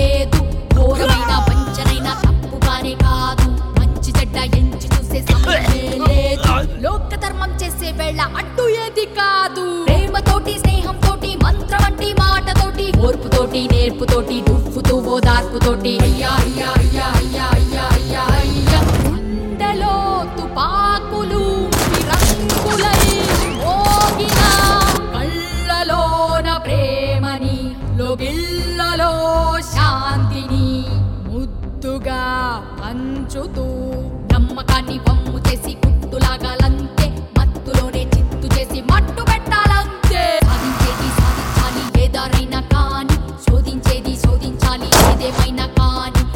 లేదు ఘోరమైన వంచనైన తప్పుగానే కాదు మంచి చెడ్డ ఎంచి చూసే సమయమే లేదు లోక ధర్మం చేసే వేళ అడ్డు ఏది కాదు ప్రేమతోటి స్నేహంతోటి మంత్రం వంటి మాటతోటి ఓర్పుతోటి నేర్పుతోటి దువ్వుతూ ఓదార్పుతోటి అయ్యా అయ్యా అయ్యా అయ్యా అయ్యా అయ్యా అయ్యా గుండెలో తుపాకులు రంగులై మోగిన కళ్ళలోన ప్రేమని లోగిళ్ళలో శాంతిని ముద్దుగా పంచుతూ నమ్మకాన్ని వమ్ము చేసి పుట్టులాగాలంతే మత్తులోనే చిత్తు చేసి మట్టు పెట్టాలంతే సాధించేది సాధించాలి ఏదారైనా కాని శోధించేది శోధించాలి ఏదేమైనా కాని